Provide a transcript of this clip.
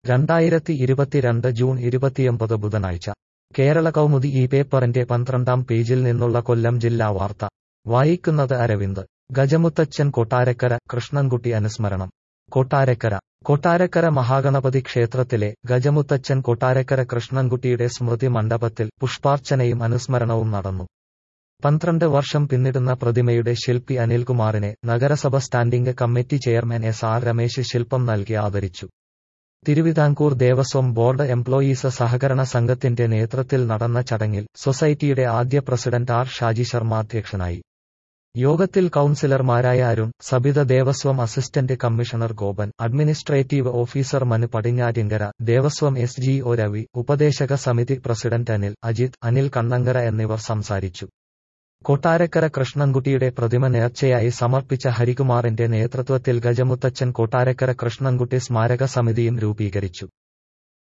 രണ്ടായിരത്തി ഇരുപത്തിരണ്ട് ജൂൺ ഇരുപത്തിയൊമ്പത് ബുധനാഴ്ച കേരള കൗമുദി ഈ പേപ്പറിന്റെ പന്ത്രണ്ടാം പേജിൽ നിന്നുള്ള കൊല്ലം ജില്ലാ വാർത്ത വായിക്കുന്നത് അരവിന്ദ് ഗജമുത്തച്ഛൻ കൊട്ടാരക്കര കൃഷ്ണൻകുട്ടി അനുസ്മരണം കൊട്ടാരക്കര കൊട്ടാരക്കര മഹാഗണപതി ക്ഷേത്രത്തിലെ ഗജമുത്തച്ഛൻ കൊട്ടാരക്കര കൃഷ്ണൻകുട്ടിയുടെ സ്മൃതി മണ്ഡപത്തിൽ പുഷ്പാർച്ചനയും അനുസ്മരണവും നടന്നു പന്ത്രണ്ട് വർഷം പിന്നിടുന്ന പ്രതിമയുടെ ശില്പി അനിൽകുമാറിനെ നഗരസഭ standing committee chairman S R Ramesh ശില്പം നൽകി ആദരിച്ചു തിരുവിതാംകൂർ ദേവസ്വം ബോർഡ് എംപ്ലോയീസ് സഹകരണ സംഘത്തിന്റെ നേതൃത്വത്തിൽ നടന്ന ചടങ്ങിൽ സൊസൈറ്റിയുടെ ആദ്യ പ്രസിഡന്റ് ആർ ഷാജി ശർമ്മ അധ്യക്ഷനായി യോഗത്തിൽ കൌൺസിലർമാരായ Arun Sabitha Devaswom assistant commissioner Gopan administrative officer Manu Padinjattinkara Devaswom S G O Ravi ഉപദേശക സമിതി പ്രസിഡന്റ് അനിൽ അജിത് അനിൽ കണ്ണങ്കര എന്നിവർ സംസാരിച്ചു കൊട്ടാരക്കര കൃഷ്ണൻകുട്ടിയുടെ പ്രതിമ നേർച്ചയായി സമർപ്പിച്ച ഹരികുമാറിന്റെ നേതൃത്വത്തിൽ ഗജമുത്തച്ഛൻ കൊട്ടാരക്കര കൃഷ്ണൻകുട്ടി സ്മാരക സമിതിയും രൂപീകരിച്ചു